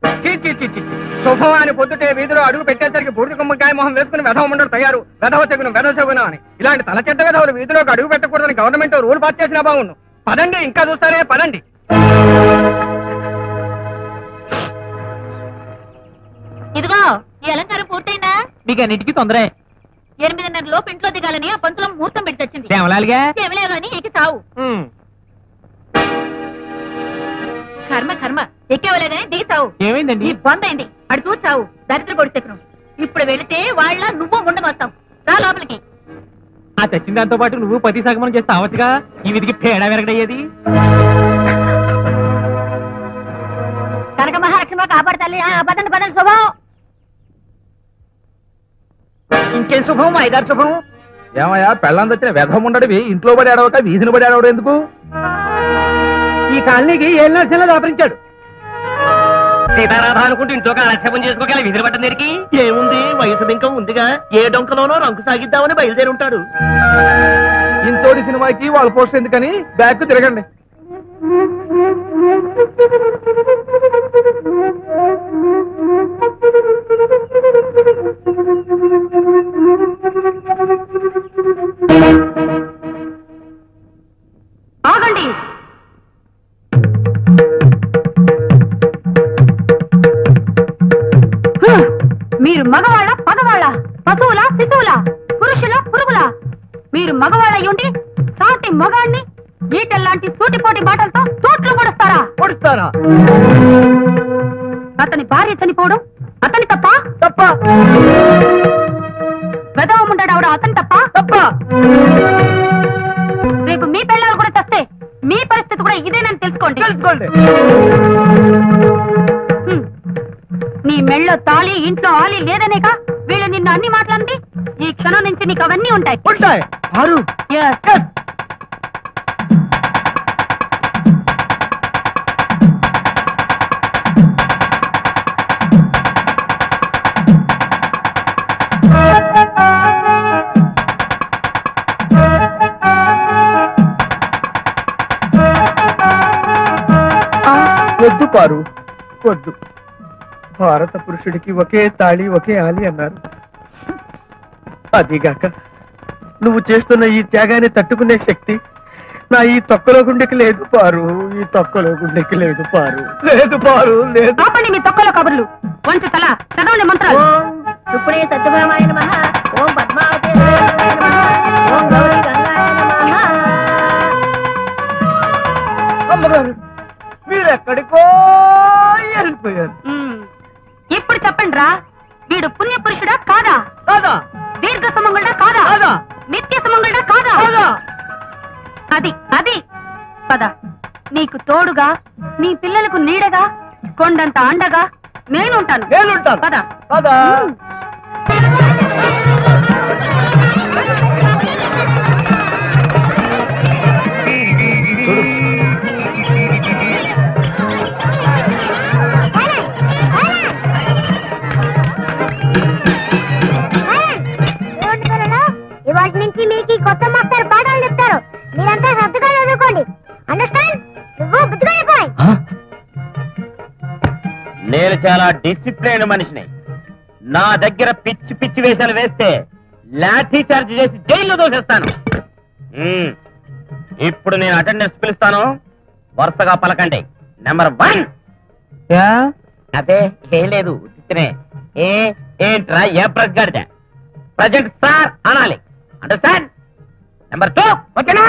చీ, చీ, చీ, చీ. శుభం అని పొద్దుటే వీధిలో అడుగు పెట్టేసరికి బూడిద గుమ్మకాయ మొహం వేసుకుని వెధవ ఉండడు తయారు వెధవ చెగును వెధవ చెగును అని ఇలాంటి తల చెడ్డ వెధవలు వీధిలోకి అడుగు పెట్టకూడదని గవర్నమెంట్ రూల్ పాస్ చేసినా బాగుండు పదండి ఇంకా చూస్తారే పదండి ఇదిగో ఈ అలంకారం పూర్తయిందా మీకు అన్నిటికీ తొందరే ఎనిమిదిన్నర లోపు ఇంట్లో దిగాలని ఆ పంతులం ముహూర్తం పెట్టి తెచ్చింది కేవలాలుగా ఏమలే గాని ఎక్కి చావు కర్మ కర్మ ఎక్కేవలే గాని దిగి చావు ఏమైందండి నీ బొందైంది అడు చూసి చావు దరిద్ర పొడిచెక్కను ఇప్పుడు వెళితే వాళ్ళ నువ్వు ఉండమొస్తావు రా లోపలికి ఆ తెచ్చిన దాంతో పాటు నువ్వు పతి సగమనం చేస్తే అవచ్చుగా ఈ విధికి పేడ వెరగడయ్యేది కనక మహాలక్ష్మి కాపాడతాలి పదండి పదండి శుభం ఇంకేం శుభం ఐదారు శుభం ఏమయ్యా పెళ్ళం తెచ్చిన వెధం ఉండడివి ఇంట్లో పడి అడవక వీధిని పడి అడవడం ఎందుకు ఈ కాలనీకి ఏళ్ళ నడిచేలా దాపరించాడు సీతారాధ అనుకుంటూ ఇంట్లోకి ఆలస్యం చేసుకోగల విధులు పట్టం దగ్గరికి ఏముంది వయసు బింకం ఉందిగా ఏ డొంకలోనో రంకు సాగిద్దామని బయలుదేరి ఉంటాడు ఇంతోటి సినిమాకి వాళ్ళ పోస్ట్ ఎందుకని బ్యాక్ తిరగండి ఆగండి హ్మ్. మీరు మగవాళ్ళ పగవాళ్ళ పశువుల శిశువుల పురుషుల పురుగుల మీరు మగవాళ్ళ ఉండి సాటి మగాన్ని ఈటల్లాంటి సూటిపోటి మాటలతో చోట్లు పొడుస్తారా పొడుస్తారా అతని భార్య చనిపోవడం అతని తప్ప తప్ప వెదవం ఉండడం అతని తప్ప తప్ప రేపు మీ పిల్లలు కూడా చస్తే మీ పరిస్థితి కూడా ఇదేనని తెలుసుకోండి తెలుసుకోండి హ్మ్. నీ మెళ్ళో తాళి ఇంట్లో ఆలి లేదనేక వీళ్ళు నిన్ను అన్ని మాట్లాడింది ఈ క్షణం నుంచి నీకు అవన్నీ ఉంటాయి ఉంటాయి ఆరు Yes. వద్దు పారు వద్దు భారత పురుషుడికి ఒకే తాళి ఒకే ఆలి అన్నారు అదిగాక నువ్వు చేస్తున్న ఈ త్యాగాన్ని తట్టుకునే శక్తి నా ఈ తొక్కలో గుండెకి లేదు పారు ఈ తొక్కలో గుండెకి లేదు పారు లేదు పారు లేదు ఆపండి మీ తొక్కలో కబుర్లు వంచు తల చదవండి మంత్రాలు ఇప్పుడే సత్యభామాయ నమః ఓం పద్మావతి ఓం గౌరీ గంగాయ నమః అమ్మగారు మీరెక్కడికో వెళ్ళిపోయారు ఇప్పుడు చెప్పండి రా వీడు పుణ్య పురుషుడా కాదా కాదా దీర్ఘ సుమంగళుడా కాదా కాదా నిత్య సుమంగళుడా కాదా కాదా అది అది పద నీకు తోడుగా నీ పిల్లలకు నీడగా కొండంత అండగా నేనుంటాను నేనుంటాను పద కాదా ఇవాటి నుంచి మీకు ఈ కొత్త మాస్టర్ పాఠాలు చెప్తారు మీరంతా శ్రద్ధగా చదువుకోండి అండర్స్టాండ్ నువ్వు బుద్ధిగా అయిపోయి నేను చాలా డిసిప్లైన్ మనిషిని నా దగ్గర పిచ్చి పిచ్చి వేషాలు వేస్తే లాఠీ చార్జ్ చేసి జైల్లో దోసేస్తాను మ్మ్. ఇప్పుడు నేను అటెండెన్స్ పిలుస్తాను వరుసగా పలకండి నెంబర్ వన్ అదే ఏం లేదు ఉత్తినే ఏ ఏంట్రా ఏ ప్రెస్ గడితే ప్రజెంట్ సార్ అనాలి అండర్స్టాండ్ నెంబర్ టూ ఓకేనా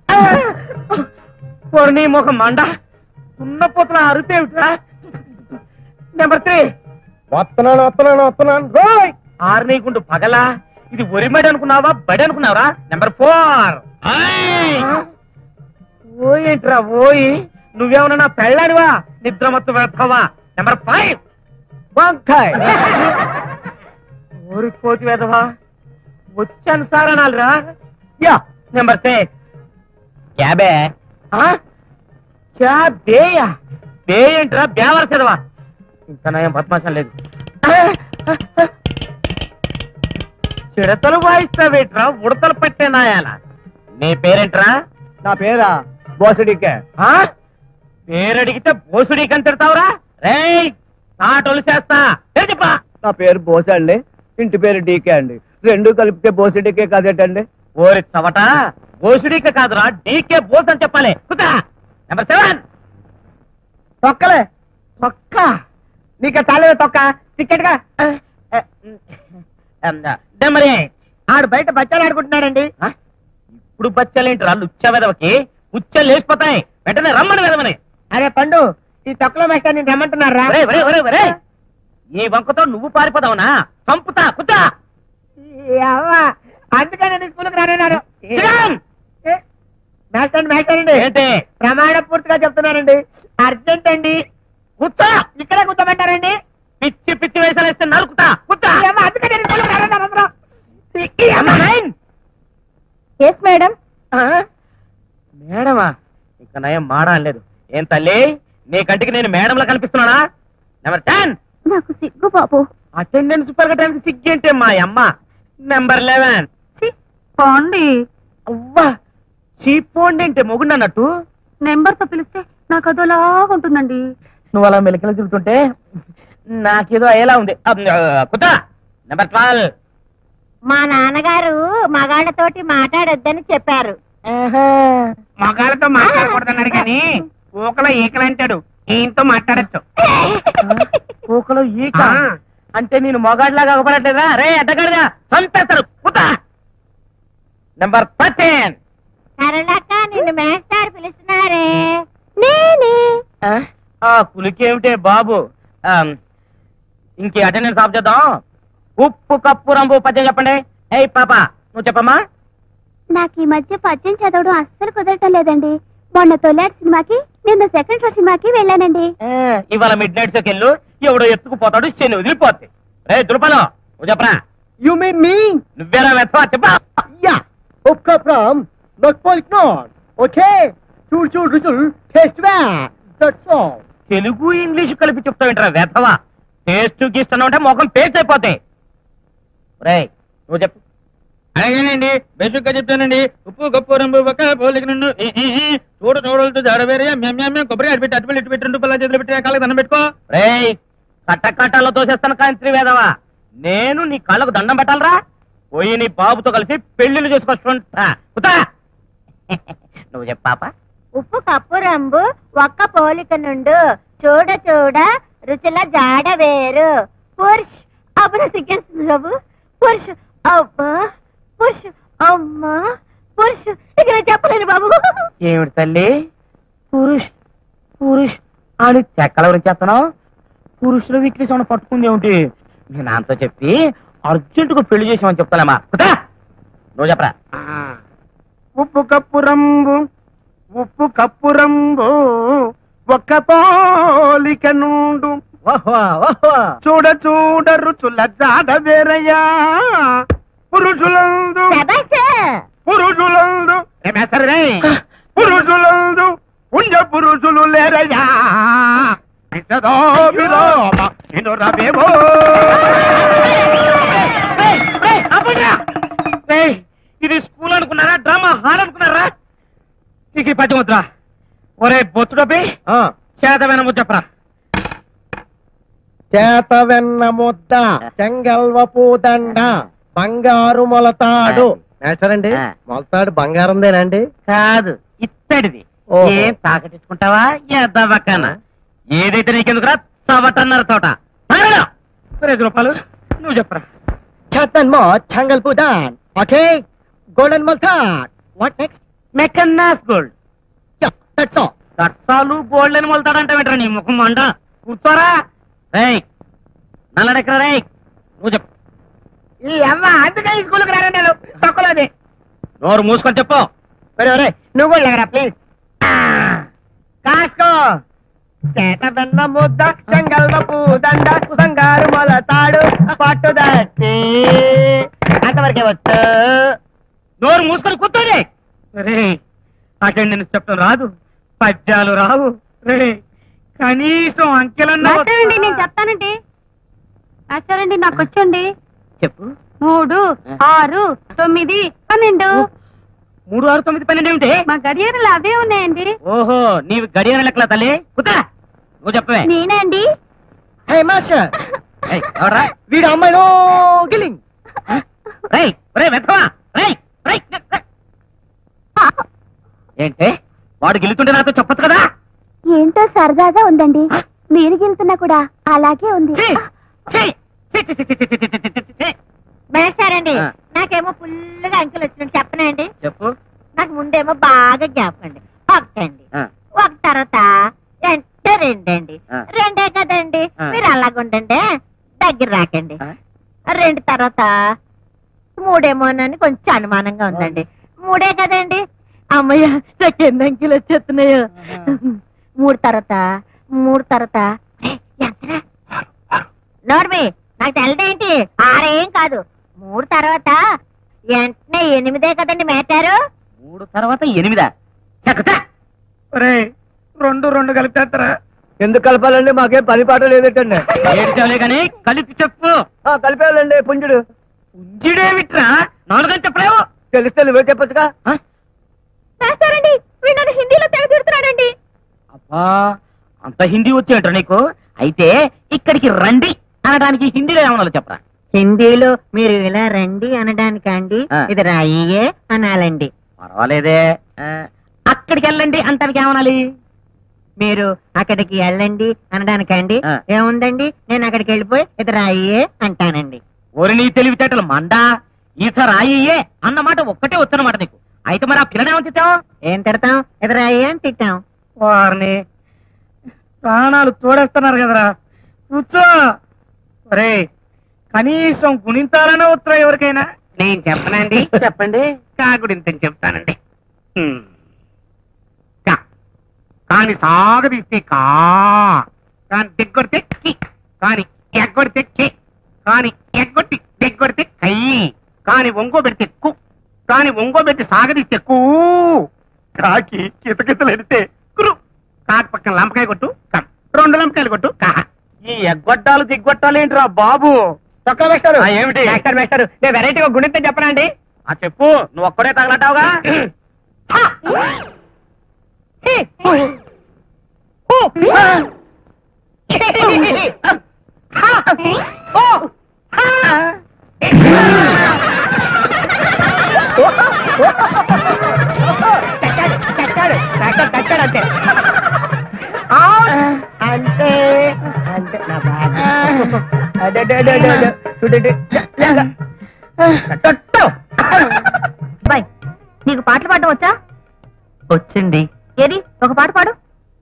నీ ముఖం మండ ఉన్నపోతున్న అరుపేమిట్రా నెంబర్ త్రీ వస్తున్నాను వస్తున్నాను వస్తున్నాను రోయ్ ఆరు నీకుండు పగలా ఇది ఒరిమడి అనుకున్నావా బడి అనుకున్నావరా నెంబర్ ఫోర్ ఓయేంట్రా ఓయి నువ్వేమన్నా నా పెళ్ళానివా నిద్రమత్తు వేస్తావా నెంబర్ ఫైవ్ వంకాయ్ ఊరిపోతి వేదవా వచ్చాను సార్ అనాలిరా యా నెంబర్ సిక్స్ క్యాబే క్యాబేయా బే ఏంట్రా బేవర చదవా ఇంకా నయం బద్మాషం లేదు చిడతలు వాయిస్తావేట్రా ఉడతలు పట్టే నాయాల నీ పేరేంట్రా నా పేరా బోసడికే ఆ? పేరడిగితే బోసుడీకని తిడతావురా రేయ్ తాటోలు చేస్తా ఏం చెప్పా నా పేరు బోసే అండి ఇంటి పేరు డీకే అండి రెండు కలిపితే బోసే డీకే కాదేటండి ఓరి చవట బోసుడిక కాదురా డీకే బోస్ అని చెప్పాలి కుదా నెంబర్ సెవెన్ తొక్కలే తొక్క నీకు చాలేదు తొక్క టికెట్ గా నెంబర్ ఎయిట్ ఆడు బయట బచ్చాలు ఆడుకుంటున్నాడండి ఇప్పుడు బచ్చలేంటి రాళ్ళు ఉచ్చ వెదవకి ఉచ్చలు లేచిపోతాయి వెంటనే రమ్మని వెదవని అరే పండు ఈ తొక్కలో మేస్టర్ నేను రమ్మంటున్నారా ఒరేయ్, ఒరేయ్, ఒరేయ్, ఒరేయ్. ఈ వంకతో నువ్వు పారిపోదావునా చంపుతా కుదా అందుకని నేను స్కూల్కి రానన్నారు శ్రీరామ్! మేస్టర్ మేస్టర్ అండి ఏంటి ప్రమాణ పూర్తిగా చెప్తున్నారండి అర్జెంట్ అండి కుత్తా ఇక్కడే కూర్చోబెట్టారండి పిచ్చి పిచ్చి వేసాలు వేస్తే నరుకుతా కుత్తా ఈ అమ్మ అందుకని నేను స్కూల్కి రానన్నారు అందరూ. ఈ- ఈ అమ్మ నైన్. ఎస్ మేడం ఆ? మేడమా ఇంకా నయం మాడా లేదు ఏం తల్లి నీ కంటికి నేను మేడంలా కనిపిస్తున్నానా నెంబర్ టెన్ నాకు సిగ్గు బాబు అటెండెన్స్ పెరగడానికి సిగ్గేంటే మా అమ్మ నెంబర్ లెవెన్ ఛీ, పోండి అవ్వా చీపోండి అంటే మొగుండు అన్నట్టు నెంబర్ తో పిలిస్తే నాకు అదోలాగా ఉంటుందండి నువ్వు అలా మెలికలు తిరుగుతుంటే నాకేదో అయ్యేలా ఉంది కుదా నెంబర్ ట్వెల్వ్ మా నాన్నగారు మగాళ్ళతోటి మాట్లాడొద్దని చెప్పారు మగాళ్ళతో మాట్లాడకూడదన్నారు కానీ ఊకలో ఈకలు అంటాడు ఈయనతో మాట్లాడచ్చు పూకలో ఈక ఆ. అంటే నేను మొగాడిలాగా అవ్వబడట్లేదా రే అడ్డగాడిగా చంపేస్తారు కుదా నెంబర్ థర్టీన్ సరళక్క నిన్ను మేస్టార్ పిలుస్తున్నారే నేనే ఆ పులికేమిటే బాబు ఆమ్, ఇంకే అటెండెన్స్ ఆఫ్ చేద్దాం ఉప్పు కప్పు రంబు పద్యం చెప్పండి ఏయ్ పాప నువ్వు చెప్పమ్మా నాకు ఈ మధ్య పద్యం చదవడం అస్సలు కుదరటం లేదండి మొన్న తొలాటి సినిమాకి నిన్న సెకండ్ షో సినిమాకి వెళ్ళానండి ఏ, ఇవాళ మిడ్ నైట్ షోకి వెళ్ళు ఎవడో ఎత్తుకుపోతాడు శని వదిలిపోద్ది రే దులపలో నువ్వు చెప్పరా యు మీన్ మీ నువ్వేరా వెతవా చెప్పా యా ఒక్క from not point not okay చూడు చూడు రుచులు టేస్ట్ బ్యా దట్స్ ఆల్ తెలుగు ఇంగ్లీష్ కలిపి చెప్తావేంట్రా వెతవా టేస్ట్ గీస్తున్నావు అంటే మొఖం పేస్ట్ అయిపోతాయి రే నువ్వు చెప్పు అలాగేనండి బేసిక్ గా చెప్తానండి ఉప్పు గప్పు రంబు ఒక పోలిక నుండు ఈ, ఈ, ఈ, చూడు చూడలతో జాడవేరే మేము కొబ్బరి అటు పెట్టి అటు పెట్టి ఇటు పెట్టి రెండు పిల్లల చేతులు పెట్టి కాళ్ళకి దండం పెట్టుకో రేయ్ కట్ట కట్టాలో తోసేస్తాను కాంత్రి వేదవా నేను నీ కాళ్ళకు దండం పెట్టాలరా పోయి నీ బాబుతో కలిసి పెళ్లిళ్ళు చేసుకొస్తుంటా కుతా నువ్వు చెప్పాపా ఉప్పు కప్పు రంబు ఒక్క పోలిక నుండు చూడ చూడ రుచుల జాడ వేరు పురుష్ అప్పుడు సిగ్గేస్తుంది బాబు పురుష్ అబ్బా పురుష్ అమ్మా పురుష్ ఇక నేను చెప్పలేను బాబు ఏమిటి తల్లి పురుష్ పురుష్ అని చెక్కల గురించి చేస్తున్నావు పురుషుల వీక్నెస్ ఏమైనా పట్టుకుంది ఏమిటి నేను నాతో చెప్పి అర్జెంటుగా పెళ్లి చేసామని చెప్తానమ్మా కుతా నువ్వు చెప్పరా ఉప్పు కప్పు రంబు ఉప్పు కప్పు రంబు ఒక్క పోలిక నుండు చూడ చూడ రుచుల జాడ వేరయ్యా పురుషులందు శభాష్. పురుషులందు పురుషులందు పుణ్య పురుషులు లేరయ్యా విశదో విలోమ వినురవేవో. రేయ్, రేయ్, ఆపండ్రా. రేయ్, ఇది స్కూల్ అనుకున్నారా డ్రామా హాల్ అనుకున్నారా నీకు ఈ పద్యం వద్దురా ఒరే బొత్తుడపి చేతమైన ముద్ద చెప్పరా చేత వెన్న ముద్ద చెంగల్వపు దండ బంగారు మొలతాడు మేస్టరండి ఆ. మొలతాడు బంగారందేనండి కాదు ఇత్తడిది ఓహో. ఏం తాకటించుకుంటావా ఎద్దవక్కన ఏదైతే నీకెందుకురా చవటన్నర తోట తాగడు. రెండు రూపాయలు నువ్వు చెప్పరా చేతన్ మో చెంగల్పు దాన్ ఓకే గోల్డెన్ మొలతాడ్ వాట్ నెక్స్ట్ మెకన్నాస్ గోల్డ్ దట్స్ ఆల్ కట్టాలు గోల్డ్ అని మొలతాడంటే వెంటరా నీ ముఖం మంట కూర్చోరా రేయ్ నల్లడెక్కరా రేయ్ నువ్వు చెప్పు ఈ అమ్మ అందుకే ఈ స్కూల్కి రానన్నారు తక్కువది నోరు మూసుకొని చెప్పు ఒరే ఒరే నువ్వు కూడా లేకరా ప్లీజ్ కాసుకో చేత వెన్న ముద్ద చెంగల్వపు దండ బంగారు మొలతాడు పట్టుదట్టి అంతవరకే వచ్చు నోరు మూసుకొని కూర్చోండి రే అటెండెన్స్ చెప్పడం రాదు పద్యాలు రావు రే కనీసం అంకెలన్నా మాస్టరండి నేను చెప్తానండి మాస్టరండి నాకు వచ్చండి చెప్పు మూడు ఆరు తొమ్మిది పన్నెండు మూడు ఆరు తొమ్మిది పన్నెండు ఏమిటి మా గడియారాలు అవే ఉన్నాయండి ఓహో నీవు గడియార లెక్కల తల్లి కుతా నువ్వు చెప్పవే నేనండి హే, హే మాస్టర్ ఏయ్, ఎవడ్రా? వీడు అమ్మాయిలో గిల్లింగ్ రేయ్, ఒరేయ్, వెధవా, రేయ్, రేయ్, రేయ్. ఏంటే వాడు గెలుతుంటే నాతో చెప్పొచ్చు కదా ఏంటో సరదాగా ఉందండి మీరు గెలుతున్నా కూడా అలాగే ఉంది ఛీ, ఛీ, ఛీ, ఛీ, ఛీ, ఛీ, ఛీ, ఛీ, ఛీ, ఛీ, ఛీ. మేస్తారండి ఆ. నాకేమో ఫుల్గా అంకెలు వచ్చినట్టు చెప్పనండి చెప్పు నాకు ముందేమో బాగా జ్ఞాపకం అండి ఒకటండి ఆ, ఒక తర్వాత అంటే రెండండి ఆ. రెండే కదండి ఆ. మీరు అలాగుండండి దగ్గర రాకండి ఆ? రెండు తర్వాత మూడేమోనని కొంచెం అనుమానంగా ఉందండి మూడే కదండి అమ్మయ్య నాకు ఎన్ని అంకెలు వచ్చేస్తున్నాయో మూడు తర్వాత మూడు తర్వాత ఏ, ఎంతరా? నోర్మి నాకు తెల్లదేంటి ఆరేం కాదు మూడు తర్వాత వెంటనే ఎనిమిదే కదండి మేటారు మూడు తర్వాత ఎనిమిదా చక్కతా ఒరేయ్ రెండు రెండు కలిపేస్తారా ఎందుకు కలపాలండి మాకేం పని పాట లేదటండి ఏడ్చావులే కానీ కలిపి చెప్పు కలిపేయాలండి పుంజుడు ఉంజిడేమిట్రా నాలుగని చెప్పలేవు తెలిస్తే నువ్వే చెప్పొచ్చుగా ఆ? మేస్తారండి వీడు నన్ను హిందీలో తెగ తిడుతున్నాడండి అబ్బా అంత హిందీ వచ్చేంట్రా నీకు అయితే ఇక్కడికి రండి అనడానికి హిందీలో ఏమన్నా చెప్పరా హిందీలో మీరు ఇలా రండి అనడానికండి ఆ. ఇది రాయియే అనాలండి పర్వాలేదే ఆ, అక్కడికి వెళ్ళండి అంటానికి ఏమనాలి మీరు అక్కడికి వెళ్ళండి అనడానికండి ఆ. ఏముందండి నేను అక్కడికి వెళ్ళిపోయి ఇది రాయియే అంటానండి ఓరి నీ తెలివితేటలు మండా ఈత రాయ్యే అన్నమాట ఒక్కటే వచ్చనమాట నీకు అయితే మరి ఆ పిల్లని ఏమని తిట్టావు ఏం తిడతాం ఇది రాయి అని తిట్టాం వారిని ప్రాణాలు తోడేస్తున్నారు కదరా కూర్చో ఒరే కనీసం గుణింతాలనే ఉత్తరం ఎవరికైనా నేను చెప్పనండి చెప్పండి కాకుడింతని చెప్తానండి హ్మ్. కా. కాని సాగదీస్తే కా కాని దిగ్గొడితే కి కాని ఎగ్గొడితే కి కాని ఎగ్గొట్టి దిగ్గొడితే కై కాని ఒంగో పెడితే కు కాని ఒంగో పెట్టి సాగదీస్తే కూ కాకి కితకితలు ఎడితే కురు కాకి పక్కన లంపకాయ కొట్టు కం రెండు లంపకాయలు కొట్టు కా ఈ ఎగ్గొట్టాలు దిగ్గొట్టాలు ఏంట్రా బాబు చొక్కా వేస్తారు ఆ, ఏమిటి మాస్టర్ మాస్టర్ నేను వెరైటీగా గుణింతం చెప్పనండి ఆ చెప్పు నువ్వు ఒక్కడే తగలటావుగా తెచ్చాడు మాస్టర్ తెచ్చాడు అంతే అంతే అంతే నా బాబు అదే అదే అదే అదే అదే చూడండి తట్టు బాయ్ నీకు పాటలు పాడడం వచ్చా వచ్చింది ఏది ఒక పాట పాడు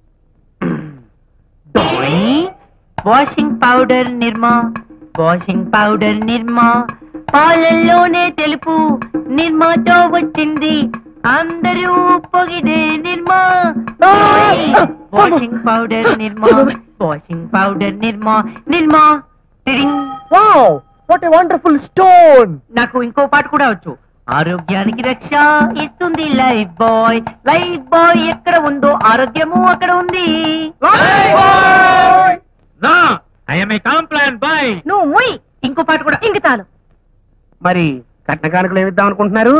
washing powder Nirma washing powder Nirma పాలల్లోనే తెలుపు నిర్మాతో వచ్చింది అందరూ పొగిడే Nirma washing powder Nirma washing powder Nirma Nirma టిరింగ్. Wow what a wonderful stone నాకు ఇంకో పాట కూడా వచ్చు ఆరోగ్యానికి రక్ష ఇస్తుంది లైఫ్ బాయ్ లైఫ్ బాయ్ ఎక్కడ ఉందో ఆరోగ్యము అక్కడ ఉంది బాయ్ నువ్వు ముయ్ ఇంకో పాట కూడా ఇంక చాలు మరి కట్న కానుకలు ఏమిద్దాం అనుకుంటున్నారు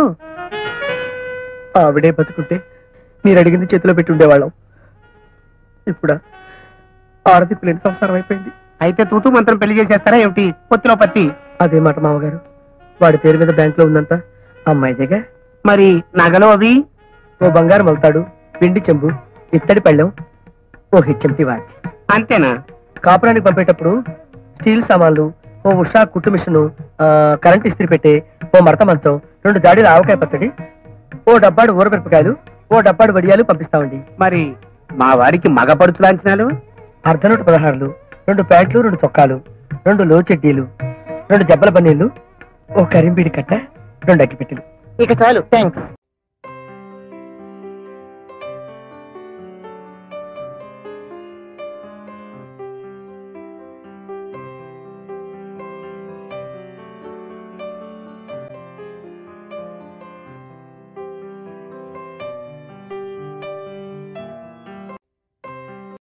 ఆవిడే బతుకుంటే మీరు అడిగింది చేతిలో పెట్టి ఉండేవాళ్ళం ఇప్పుడా ఆరతి పిల్లని సంసారం అయిపోయింది అయితే తూతూ మంత్రం పెళ్లి చేసేస్తారా ఏమిటి పొత్తిలో పత్తి అదే మాట మామగారు వాడి పేరు మీద బ్యాంక్ లో ఉందంతా అమ్మాయిదేగా మరి నగలు అవి ఓ బంగారం అవుతాడు పిండి చెంబు ఇత్తడి పళ్ళెం ఓ హెచ్ఎంటి వాచ్ అంతేనా కాపురానికి పంపేటప్పుడు స్టీల్ సామాన్లు ఓ ఉషా కుట్టు మిషను ఆ, కరెంట్ ఇస్త్రీ పెట్టే ఓ మడత మంచం రెండు జాడీల ఆవకాయ పచ్చడి ఓ డబ్బాడు ఊరమిరపకాయలు ఓ డబ్బాడు వడియాలు పంపిస్తామండి మరి మా వారికి మగ పడుచు లాంఛనాలు అర్ధనూట పదహారులు రెండు ప్యాంట్లు రెండు చొక్కాలు రెండు లో చెడ్డీలు రెండు జబ్బల పన్నీళ్లు ఓ కరింబీడి కట్ట రెండు అగ్గిపెట్టెలు ఇక చాలు థ్యాంక్స్